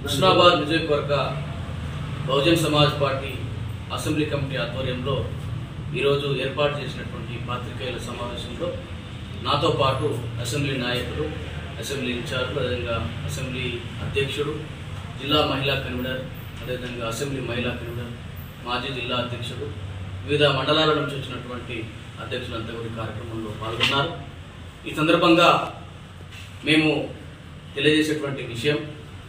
హుస్నాబాద్ నియోజకవర్గ Bahujan Samaj party assembly committee ఆధ్వర్యంలో ఈరోజు ఏర్పాటు చేసినటువంటి పాత్రికేయుల సమావేశంలో నాతో పాటు అసెంబ్లీ నాయకులు అసెంబ్లీ ఇన్ఛార్జులు అదేవిధంగా అసెంబ్లీ అధ్యక్షుడు జిల్లా మహిళా కన్వీనర్ అదేవిధంగా అసెంబ్లీ మహిళా కన్వీనర్ మాజీ జిల్లా అధ్యక్షుడు వివిధ మండలాల నుంచి వచ్చినటువంటి అధ్యక్షులంతా కూడా ఈ కార్యక్రమంలో పాల్గొన్నారు ఈ సందర్భంగా మేము తెలియజేసేటువంటి విషయం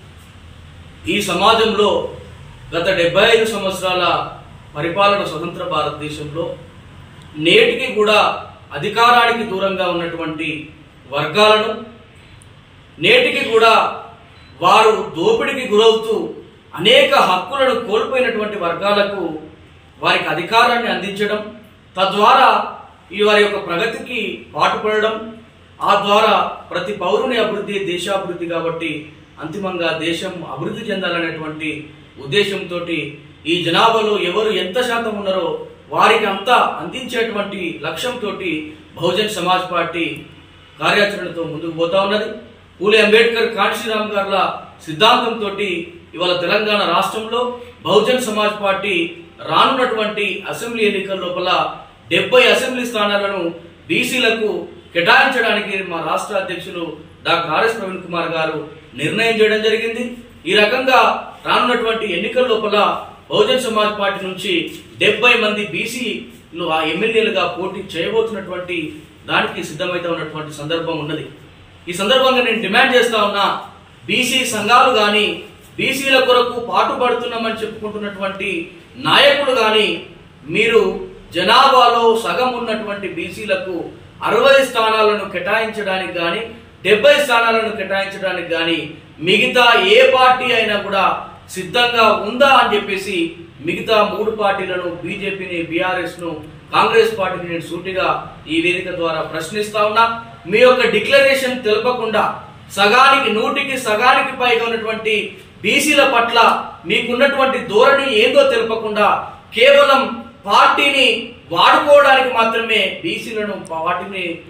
ఈ సమాజంలో గత డెబ్బై ఐదు సంవత్సరాల పరిపాలన స్వతంత్ర భారతదేశంలో నేటికి కూడా అధికారానికి దూరంగా ఉన్నటువంటి వర్గాలను నేటికి కూడా వారు దోపిడీకి గురవుతూ అనేక హక్కులను కోల్పోయినటువంటి వర్గాలకు వారికి అధికారాన్ని అందించడం తద్వారా ఈ వారి యొక్క ప్రగతికి పాటుపడడం ఆ ద్వారా ప్రతి పౌరుని అభివృద్ధి దేశాభివృద్ధి కాబట్టి అంతిమంగా దేశం అభివృద్ధి చెందాలనేటువంటి ఉద్దేశంతో ఈ జనాభాలో ఎవరు ఎంత శాతం ఉన్నారో వారికి అంతా అందించేటువంటి లక్ష్యంతో బహుజన్ సమాజ్ పార్టీ కార్యాచరణతో ముందుకు పోతా ఉన్నది పూలే అంబేద్కర్ కాంశీరామ్ గారుల సిద్ధాంతంతో ఇవాళ తెలంగాణ రాష్ట్రంలో బహుజన్ సమాజ్ పార్టీ రానున్నటువంటి అసెంబ్లీ ఎన్నికల లోపల డెబ్బై అసెంబ్లీ స్థానాలను బీసీలకు కేటాయించడానికి మా రాష్ట్ర అధ్యక్షులు డాక్టర్ ఆర్ఎస్ ప్రవీణ్ కుమార్ గారు నిర్ణయం చేయడం జరిగింది ఈ రకంగా రానున్నటువంటి ఎన్నికల లోపల బహుజన్ సమాజ్ పార్టీ నుంచి డెబ్బై మంది బీసీలు ఆ ఎమ్మెల్యేలుగా పోటీ చేయబోతున్నటువంటి దానికి సిద్ధమైతే ఉన్నటువంటి సందర్భం ఉన్నది ఈ సందర్భంగా నేను డిమాండ్ చేస్తా ఉన్నా బీసీ సంఘాలు కానీ బీసీల కొరకు పాటుపడుతున్నామని చెప్పుకుంటున్నటువంటి నాయకులు కానీ మీరు జనాభాలో సగం ఉన్నటువంటి బీసీలకు అరవై స్థానాలను కేటాయించడానికి కానీ డెబ్బై స్థానాలను కేటాయించడానికి కానీ మిగతా ఏ పార్టీ అయినా కూడా సిద్ధంగా ఉందా అని చెప్పేసి మిగతా మూడు పార్టీలను బీజేపీని బీఆర్ఎస్ ను కాంగ్రెస్ పార్టీని నేను సూటిగా ఈ వేదిక ద్వారా ప్రశ్నిస్తా ఉన్నా మీ యొక్క డిక్లరేషన్ తెలపకుండా సగానికి నూటికి సగానికి పైగా ఉన్నటువంటి బీసీల పట్ల మీకున్నటువంటి ధోరణి ఏందో తెలపకుండా కేవలం పార్టీని వాడుకోవడానికి మాత్రమే బీసీలను పార్టీని